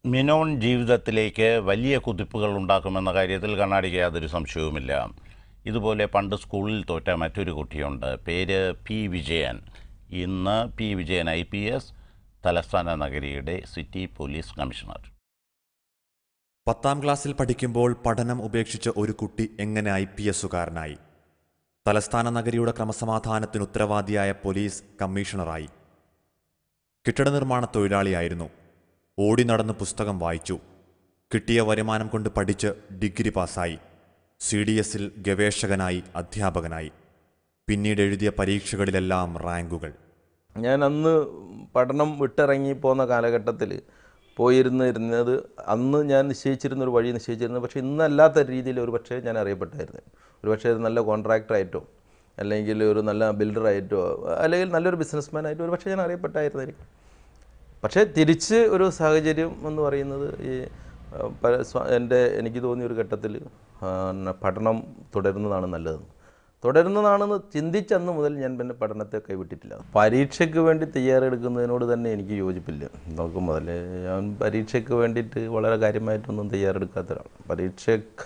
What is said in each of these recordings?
മിനോൺ ജീവിതത്തിലേക്ക് വലിയ കുതിപ്പുകൾ ഉണ്ടാക്കുമെന്ന കാര്യത്തിൽ കണ്ണാടിക്ക് യാതൊരു സംശയവുമില്ല ഇതുപോലെ പണ്ട് സ്കൂളിൽ തോറ്റ മറ്റൊരു കുട്ടിയുണ്ട് പേര് പി വിജയൻ ഇന്ന് P Vijayan I P S തലസ്ഥാന നഗരിയുടെ സിറ്റി പോലീസ് കമ്മീഷണർ പത്താം ക്ലാസ്സിൽ പഠിക്കുമ്പോൾ പഠനം ഉപേക്ഷിച്ച ഒരു കുട്ടി എങ്ങനെ ഐ പി എസുകാരനായി തലസ്ഥാന നഗരിയുടെ ക്രമസമാധാനത്തിന് ഉത്തരവാദിയായ പോലീസ് കമ്മീഷണറായി കെട്ടിട നിർമ്മാണ തൊഴിലാളിയായിരുന്നു ഓടി നടന്ന് പുസ്തകം വായിച്ചു കിട്ടിയ വരുമാനം കൊണ്ട് പഠിച്ച് ഡിഗ്രി പാസ്സായി സി ഡി എസിൽ ഗവേഷകനായി അധ്യാപകനായി പിന്നീട് എഴുതിയ പരീക്ഷകളിലെല്ലാം റാങ്കുകൾ ഞാൻ അന്ന് പഠനം വിട്ടിറങ്ങി പോകുന്ന കാലഘട്ടത്തിൽ പോയിരുന്നിരുന്നത് അന്ന് ഞാൻ നിശ്ചയിച്ചിരുന്ന ഒരു വഴി നിശ്ചയിച്ചിരുന്നത് പക്ഷേ ഇന്നല്ലാത്ത രീതിയിൽ ഒരു പക്ഷേ ഞാൻ അറിയപ്പെട്ടായിരുന്നു ഒരു പക്ഷേ ഒരു നല്ല കോൺട്രാക്ടറായിട്ടോ അല്ലെങ്കിൽ ഒരു നല്ല ബിൽഡറായിട്ടോ അല്ലെങ്കിൽ നല്ലൊരു ബിസിനസ്മാൻ ആയിട്ടോ ഒരു പക്ഷേ ഞാൻ അറിയപ്പെട്ടായിരുന്നായിരിക്കും പക്ഷേ തിരിച്ച് ഒരു സാഹചര്യം എന്ന് പറയുന്നത് ഈ ആ, പ- സ്വ- എൻ്റെ എനിക്ക് തോന്നിയ ഒരു ഘട്ടത്തിൽ ആ, ന- പഠനം തുടരുന്നതാണ് നല്ലതെന്ന് തുടരുന്നതാണെന്ന് ചിന്തിച്ചന്ന് മുതൽ ഞാൻ പിന്നെ പഠനത്തെ കൈവിട്ടിട്ടില്ല പരീക്ഷയ്ക്ക് വേണ്ടി തയ്യാറെടുക്കുന്നതിനോട് തന്നെ എനിക്ക് യോജിപ്പില്ല നോക്കും മുതൽ ഞാൻ പരീക്ഷയ്ക്ക് വേണ്ടിയിട്ട് വളരെ കാര്യമായിട്ടൊന്നും തയ്യാറെടുക്കാത്ത ഒരാളാണ് പരീക്ഷ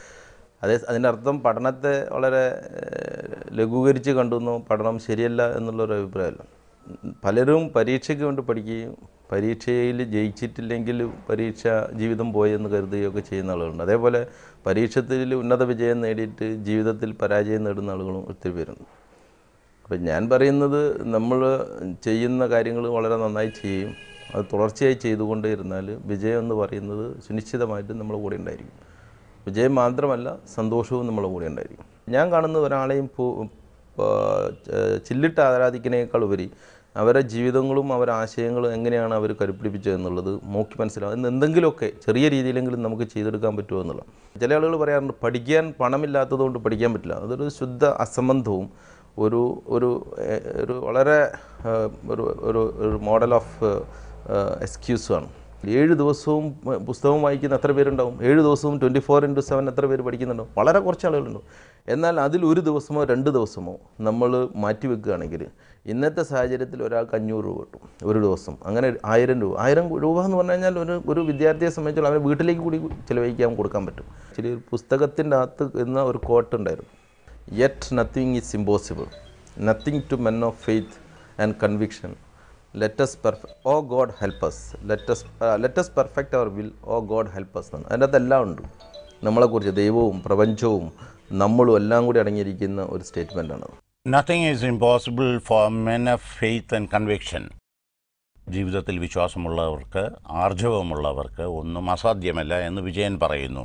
അതേ അതിൻ്റെ അർത്ഥം പഠനത്തെ വളരെ ഏഹ്, ലഘൂകരിച്ച് കണ്ടുവന്നു പഠനം ശരിയല്ല എന്നുള്ളൊരു അഭിപ്രായമല്ല പലരും പരീക്ഷയ്ക്ക് വേണ്ടി പഠിക്കുകയും പരീക്ഷയിൽ ജയിച്ചിട്ടില്ലെങ്കിൽ പരീക്ഷ ജീവിതം പോയെന്ന് കരുതുകയൊക്കെ ചെയ്യുന്ന ആളുകളുണ്ട് അതേപോലെ പരീക്ഷത്തിൽ ഉന്നത വിജയം നേടിയിട്ട് ജീവിതത്തിൽ പരാജയം നേടുന്ന ആളുകളും ഒത്തിരി പേരുണ്ട് അപ്പം ഞാൻ പറയുന്നത് നമ്മൾ ചെയ്യുന്ന കാര്യങ്ങൾ വളരെ നന്നായി ചെയ്യും അത് തുടർച്ചയായി ചെയ്തുകൊണ്ടേ ഇരുന്നാൽ വിജയം എന്ന് പറയുന്നത് സുനിശ്ചിതമായിട്ടും നമ്മളെ കൂടെ ഉണ്ടായിരിക്കും വിജയം മാത്രമല്ല സന്തോഷവും നമ്മളെ കൂടെ ഉണ്ടായിരിക്കും ഞാൻ കാണുന്ന ഒരാളെയും പോ ആ, ച- ചില്ലിട്ട് ആരാധിക്കുന്നതിനേക്കാൾ ഉപരി അവരെ ജീവിതങ്ങളും അവരെ ആശയങ്ങളും എങ്ങനെയാണ് അവർ കരുപ്പിടിപ്പിച്ചത് എന്നുള്ളത് നോക്കി മനസ്സിലാവും ഇന്ന് എന്തെങ്കിലുമൊക്കെ ചെറിയ രീതിയിലെങ്കിലും നമുക്ക് ചെയ്തെടുക്കാൻ പറ്റുമോ എന്നുള്ളത് ചില ആളുകൾ പറയാറുണ്ട് പഠിക്കാൻ പണമില്ലാത്തതുകൊണ്ട് പഠിക്കാൻ പറ്റില്ല അതൊരു ശുദ്ധ അസംബന്ധവും ഒരു ഒരു ഏഹ്, ഒരു വളരെ ഏഹ്, ഒരു ഒരു ഒരു മോഡൽ ഓഫ് എക്സ്ക്യൂസാണ് ഏഴ് ദിവസവും ഏഹ്, പുസ്തകം വായിക്കുന്ന എത്ര പേരുണ്ടാവും ഏഴ് ദിവസവും ട്വൻറ്റി ഫോർ ഇൻറ്റു സെവൻ എത്ര പേര് പഠിക്കുന്നുണ്ടാവും വളരെ കുറച്ച് ആളുകളുണ്ടാവും എന്നാൽ അതിൽ ഒരു ദിവസമോ രണ്ട് ദിവസമോ നമ്മൾ മാറ്റി വെക്കുകയാണെങ്കിൽ ഇന്നത്തെ സാഹചര്യത്തിൽ ഒരാൾക്ക് അഞ്ഞൂറ് രൂപ കിട്ടും ഒരു ദിവസം അങ്ങനെ ആയിരം രൂപ ആയിരം രൂപ എന്ന് പറഞ്ഞു കഴിഞ്ഞാൽ ഒരു ഒരു വിദ്യാർത്ഥിയെ സംബന്ധിച്ചുള്ള അവരെ വീട്ടിലേക്ക് കൂടി ചിലവഴിക്കാൻ കൊടുക്കാൻ പറ്റും ശരി ഒരു പുസ്തകത്തിൻ്റെ അകത്ത് എന്ന ഒരു കോട്ട് ഉണ്ടായിരുന്നു yet nothing is impossible nothing to men of faith and conviction let us perfect O God help us let us let us perfect our will O God help us എന്നാണ് അതിൻ്റെ അകത്ത് എല്ലാം ഉണ്ട് നമ്മളെക്കുറിച്ച് ദൈവവും പ്രപഞ്ചവും നമ്മളും എല്ലാം കൂടി അടങ്ങിയിരിക്കുന്ന ഒരു സ്റ്റേറ്റ്മെൻറ്റാണ് nothing is impossible for men of faith and conviction ജീവിതത്തിൽ വിശ്വാസമുള്ളവർക്ക് ആർജവമുള്ളവർക്ക് ഒന്നും അസാധ്യമല്ല എന്ന് വിജയൻ പറയുന്നു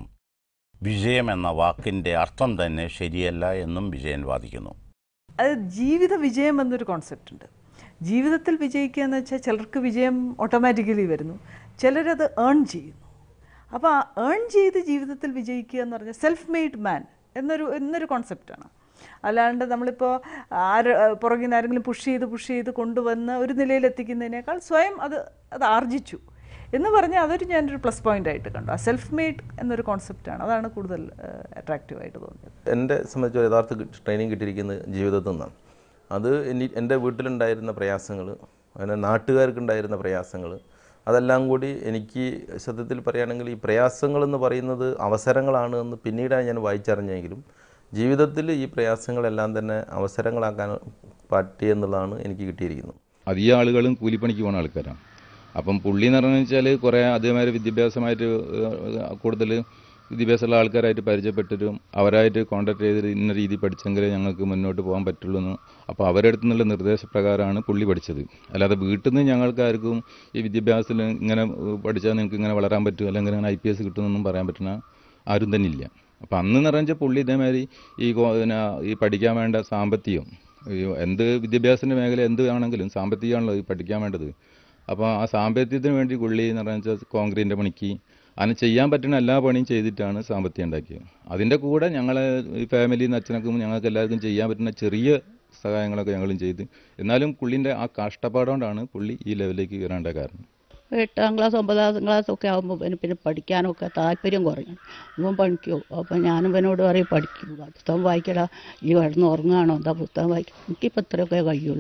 വിജയം എന്ന വാക്കിൻ്റെ അർത്ഥം തന്നെ ശരിയല്ല എന്നും വിജയൻ വാദിക്കുന്നു അത് ജീവിത വിജയം എന്നൊരു കോൺസെപ്റ്റ് ഉണ്ട് ജീവിതത്തിൽ വിജയിക്കുക എന്ന് വെച്ചാൽ ചിലർക്ക് വിജയം ഓട്ടോമാറ്റിക്കലി വരുന്നു ചിലരത് ഏൺ ചെയ്യുന്നു അപ്പോൾ ആ ഏൺ ചെയ്ത് ജീവിതത്തിൽ വിജയിക്കുക എന്ന് പറഞ്ഞാൽ സെൽഫ് മെയ്ഡ് മാൻ എന്നൊരു എന്നൊരു കോൺസെപ്റ്റാണ് അല്ലാണ്ട് നമ്മളിപ്പോൾ ആര് പുറകിൽ നിന്ന് ആരെങ്കിലും പുഷ് ചെയ്ത് പുഷ് ചെയ്ത് കൊണ്ടുവന്ന് ഒരു നിലയിലെത്തിക്കുന്നതിനേക്കാൾ സ്വയം അത് അത് ആർജിച്ചു എന്ന് പറഞ്ഞാൽ അതൊരു ഞാനൊരു പ്ലസ് പോയിന്റ് ആയിട്ട് കണ്ടു ആ സെൽഫ് മെയ്ഡ് എന്നൊരു കോൺസെപ്റ്റാണ് അതാണ് കൂടുതൽ അട്രാക്റ്റീവായിട്ട് തോന്നിയത് എൻ്റെ സംബന്ധിച്ച് യഥാർത്ഥ ട്രെയിനിങ് കിട്ടിയിരിക്കുന്നത് ജീവിതത്തിൽ നിന്നാണ് അത് എനി എൻ്റെ വീട്ടിലുണ്ടായിരുന്ന പ്രയാസങ്ങൾ അങ്ങനെ നാട്ടുകാർക്കുണ്ടായിരുന്ന പ്രയാസങ്ങൾ അതെല്ലാം കൂടി എനിക്ക് സത്യത്തിൽ പറയുകയാണെങ്കിൽ ഈ പ്രയാസങ്ങൾ എന്ന് പറയുന്നത് അവസരങ്ങളാണ് എന്ന് പിന്നീടാണ് ഞാൻ വായിച്ചറിഞ്ഞെങ്കിലും ജീവിതത്തിൽ ഈ പ്രയാസങ്ങളെല്ലാം തന്നെ അവസരങ്ങളാക്കാൻ പറ്റിയെന്നുള്ളതാണ് എനിക്ക് കിട്ടിയിരിക്കുന്നത് അധികം ആളുകളും കൂലിപ്പണിക്ക് പോകുന്ന ആൾക്കാരാണ് അപ്പം പുള്ളി എന്ന് പറഞ്ഞു വെച്ചാൽ കുറേ അതേമാതിരി വിദ്യാഭ്യാസമായിട്ട് ഏഹ്, കൂടുതൽ വിദ്യാഭ്യാസമുള്ള ആൾക്കാരായിട്ട് പരിചയപ്പെട്ടിട്ടും അവരായിട്ട് കോൺടാക്ട് ചെയ്ത് ഇന്ന രീതി പഠിച്ചെങ്കിലേ ഞങ്ങൾക്ക് മുന്നോട്ട് പോകാൻ പറ്റുള്ളൂ എന്ന് അപ്പോൾ അവരുടെ അടുത്ത് നിന്നുള്ള നിർദ്ദേശപ്രകാരമാണ് പുള്ളി പഠിച്ചത് അല്ലാതെ വീട്ടിൽ നിന്ന് ഞങ്ങൾക്കാർക്കും ഈ വിദ്യാഭ്യാസത്തിൽ ഇങ്ങനെ ഏഹ്, പഠിച്ചാൽ നിങ്ങൾക്ക് ഇങ്ങനെ വളരാൻ പറ്റും അല്ലെങ്കിൽ ഇങ്ങനെ ഐ പി എസ് കിട്ടുമെന്നൊന്നും പറയാൻ പറ്റുന്ന ആരും തന്നെ ഇല്ല അപ്പം അന്ന് എന്ന് പറഞ്ഞാൽ പുള്ളി ഇതേമാതിരി ഈ കോ- പിന്നെ ഈ പഠിക്കാൻ വേണ്ട സാമ്പത്തികം ഈ എന്ത് വിദ്യാഭ്യാസത്തിൻ്റെ മേഖല എന്ത് ആണെങ്കിലും സാമ്പത്തികമാണല്ലോ ഈ പഠിക്കാൻ വേണ്ടത് അപ്പോൾ ആ സാമ്പത്തികത്തിന് വേണ്ടി പുള്ളി എന്ന് പറഞ്ഞാൽ കോൺക്രീറ്റിൻ്റെ പണിക്ക് അങ്ങനെ ചെയ്യാൻ പറ്റുന്ന എല്ലാ പണിയും ചെയ്തിട്ടാണ് സാമ്പത്തികം ഉണ്ടാക്കിയത് അതിൻ്റെ കൂടെ ഞങ്ങളെ ഈ ഫാമിലിയിൽ നിന്ന് അച്ഛനക്കും ഞങ്ങൾക്ക് എല്ലാവർക്കും ചെയ്യാൻ പറ്റുന്ന ചെറിയ സഹായങ്ങളൊക്കെ ഞങ്ങളും ചെയ്ത് എന്നാലും പുള്ളിൻ്റെ ആ കഷ്ടപ്പാടുകൊണ്ടാണ് പുള്ളി ഈ ലെവലിലേക്ക് വരേണ്ട കാരണം എട്ടാം ക്ലാസ് ഒമ്പതാം ക്ലാസ് ഒക്കെ ആകുമ്പോൾ പിന്നെ പിന്നെ പഠിക്കാനൊക്കെ താല്പര്യം കുറഞ്ഞു ഇവൻ പഠിക്കുമോ അപ്പോൾ ഞാനും ഇവനോട് പറയും പഠിക്കും പുസ്തകം വായിക്കടാ ഈ കിടന്ന് ഉറങ്ങുകയാണോ എന്താ പുസ്തകം വായിക്കുക എനിക്കിപ്പോൾ ഇത്രയൊക്കെ കഴിയുള്ളൂ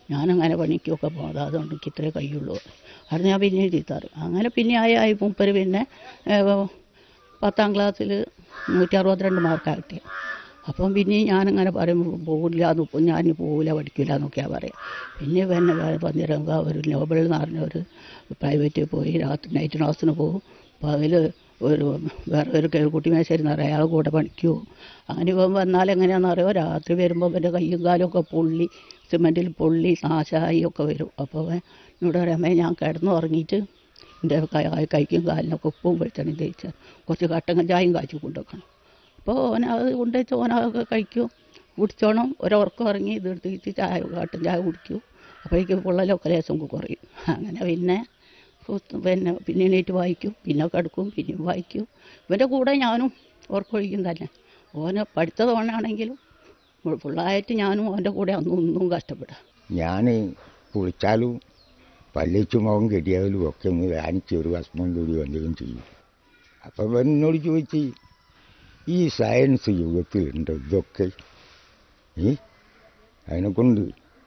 ഞാനങ്ങനെ പണിക്കൊക്കെ പോകുന്നത് അതുകൊണ്ട് എനിക്ക് ഇത്രേ കഴിയുള്ളൂ അത് ഞാൻ പിന്നെയും ചീത്ത പറയും അങ്ങനെ പിന്നെ ആയി ആയി മുപ്പര് പിന്നെ ഏഹ്, പത്താം ക്ലാസ്സിൽ നൂറ്റി അറുപത്തിരണ്ട് മാർക്കാണ് കിട്ടിയത് അപ്പം പിന്നെയും ഞാനിങ്ങനെ പറയും പോകില്ല എന്ന് ഞാൻ പോകില്ല പഠിക്കില്ല എന്നൊക്കെയാണ് പറയുക പിന്നെ പിന്നെ പന്നിരങ്ക ഒരു നോബൽ എന്ന് പറഞ്ഞ ഒരു പ്രൈവറ്റിൽ പോയി രാത്രി നൈറ്റ് ക്ലാസ്സിന് പോകും പകൽ ഒരു വേറെ ഒരു കേൾക്കുട്ടി മേശേരി എന്ന് പറയും അയാൾ കൂടെ പണിക്കുമോ അങ്ങനെ ഇവൻ വന്നാൽ എങ്ങനെയാണെന്ന് അറിയോ രാത്രി വരുമ്പോൾ എൻ്റെ കയ്യും കാലമൊക്കെ പൊള്ളി സിമെൻറ്റിൽ പൊള്ളി നാശമായി ഒക്കെ വരും അപ്പോൾ അവൻ എന്നോട് പറയാം അമ്മേ ഞാൻ കിടന്ന് ഉറങ്ങിയിട്ട് എൻ്റെ കൈ- കൈക്കും കാലിനൊക്കെ ഉപ്പും വെളിച്ചെണ്ണയും തേച്ച് കുറച്ച് കട്ടൻ ചായയും കാച്ചി കൊണ്ടുവെക്കണം അപ്പോൾ ഓന അത് കൊണ്ടുവച്ച് ഓനതൊക്കെ കഴിക്കും കുടിച്ചോണം ഒരുറക്കം ഇറങ്ങി ഇത് എടുത്തിട്ട് ചായ കട്ടൻ ചായ കുടിക്കും അപ്പോഴേക്കും പൊള്ളലൊക്കെ ലേശം കുറയും അങ്ങനെ പിന്നെ പുസ്ത- പിന്നെ പിന്നെ എണീറ്റ് വായിക്കും പിന്നെ കിടക്കും പിന്നെയും വായിക്കും ഇവൻ്റെ കൂടെ ഞാനും ഉറക്കൊഴിക്കും തന്നെ ഓന് പഠിത്തത് ഓനാണെങ്കിലും ഫുള്ളായിട്ട് ഞാനും അവൻ്റെ കൂടെ അന്നും ഒന്നും കഷ്ടപ്പെടാം ഞാൻ കുളിച്ചാലും പല്ലിച്ചു മുഖം കെട്ടിയാലും ഒക്കെ ഒന്ന് വാനിച്ച് ഒരു ഭസ്മം കൂടി വന്തെങ്കിലും ചെയ്യും അപ്പം ഇവൻ എന്നോട് ചോദിച്ച് ഈ സയൻസ് യുഗത്തിലുണ്ട് ഇതൊക്കെ ഏ അതിനെക്കൊണ്ട്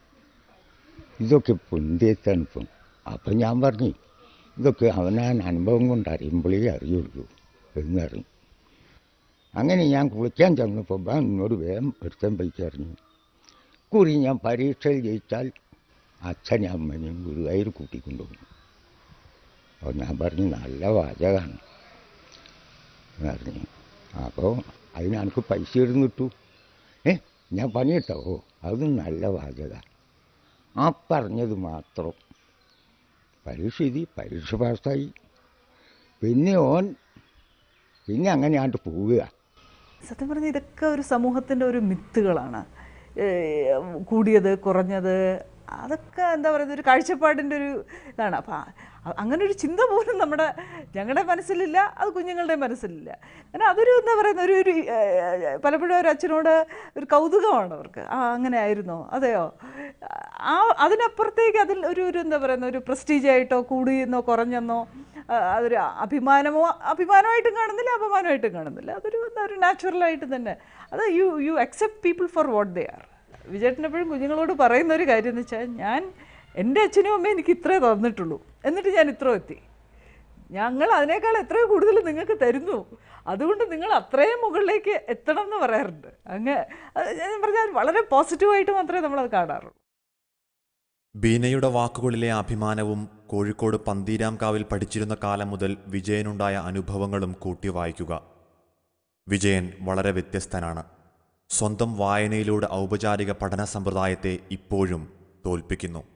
ഇതൊക്കെ പൊന്തിയെത്താണ് ഇപ്പം അപ്പം ഞാൻ പറഞ്ഞു ഇതൊക്കെ അവനാൻ അനുഭവം കൊണ്ട് അറിയുമ്പോഴേ അറിയുള്ളൂ എന്ന് പറഞ്ഞു അങ്ങനെ ഞാൻ കുളിക്കാൻ ചെന്നപ്പോൾ ബാ എന്നോട് വേഗം ഒരുത്തൻ പൈസ അറിഞ്ഞു കുറി ഞാൻ പരീക്ഷയിൽ ജയിച്ചാൽ അച്ഛനെ അമ്മനെയും ഗുരുവായൂർ കൂട്ടിക്കൊണ്ടുപോകും അപ്പോൾ ഞാൻ പറഞ്ഞു നല്ല വാചകമാണ് എന്ന് പറഞ്ഞു അപ്പോൾ അതിന് എനിക്ക് പൈസ ഇടുന്ന് കിട്ടു ഏ ഞാൻ പണിയിട്ടോ ഓ അത് നല്ല വാചകമാണ് ആ പറഞ്ഞത് മാത്രം പരീക്ഷ എഴുതി പരീക്ഷ പാസ്സായി പിന്നെ ഓൻ പിന്നെ അങ്ങനെ ആണ്ട് പോവുക സത്യം പറഞ്ഞാൽ ഇതൊക്കെ ഒരു സമൂഹത്തിൻ്റെ ഒരു മിത്തുകളാണ് ഏഹ് കൂടിയത് കുറഞ്ഞത് അതൊക്കെ എന്താ പറയുന്നത് ഒരു കാഴ്ചപ്പാടിൻ്റെ ഒരു ഇതാണ് അപ്പം അങ്ങനെ ഒരു ചിന്ത പോലും നമ്മുടെ ഞങ്ങളുടെ മനസ്സിലില്ല അത് കുഞ്ഞുങ്ങളുടെ മനസ്സിലില്ല കാരണം അതൊരു എന്താ പറയുന്ന ഒരു ഒരു ഏഹ്, പലപ്പോഴും ഒരു അച്ഛനോട് ഒരു കൗതുകമാണ് അവർക്ക് ആ അങ്ങനെ ആയിരുന്നോ അതെയോ ആ അതിനപ്പുറത്തേക്ക് അതിൽ ഒരു ഒരു എന്താ പറയുന്ന ഒരു പ്രസ്റ്റീജായിട്ടോ കൂടിയെന്നോ കുറഞ്ഞെന്നോ ആ, അതൊരു അഭിമാനമോ അഭിമാനമായിട്ടും കാണുന്നില്ല അപമാനമായിട്ടും കാണുന്നില്ല അതൊരു എന്താ ഒരു നാച്ചുറലായിട്ട് തന്നെ അത് you you accept people for what they are വിജയേട്ടൻ എപ്പോഴും കുഞ്ഞുങ്ങളോട് പറയുന്ന ഒരു കാര്യം എന്ന് വെച്ചാൽ ഞാൻ എൻ്റെ അച്ഛനും അമ്മയും എനിക്ക് ഇത്രേ തന്നിട്ടുള്ളൂ എന്നിട്ട് ഞാൻ ഇത്ര എത്തി ഞങ്ങൾ അതിനേക്കാൾ എത്രയോ കൂടുതൽ നിങ്ങൾക്ക് തരുന്നു അതുകൊണ്ട് നിങ്ങൾ അത്രയും മുകളിലേക്ക് എത്തണം എന്ന് പറയാറുണ്ട് അങ്ങ് അത് ഞാൻ പറഞ്ഞാൽ വളരെ പോസിറ്റീവായിട്ട് മാത്രമേ നമ്മളത് കാണാറുള്ളൂ ബീനയുടെ വാക്കുകളിലെ അഭിമാനവും കോഴിക്കോട് പന്തീരാംകാവിൽ പഠിച്ചിരുന്ന കാലം മുതൽ വിജയനുണ്ടായ അനുഭവങ്ങളും കൂട്ടി വായിക്കുക വിജയൻ വളരെ വ്യത്യസ്തനാണ് സ്വന്തം വായനയിലൂടെ ഔപചാരിക പഠന സമ്പ്രദായത്തെ ഇപ്പോഴും തോൽപ്പിക്കുന്നു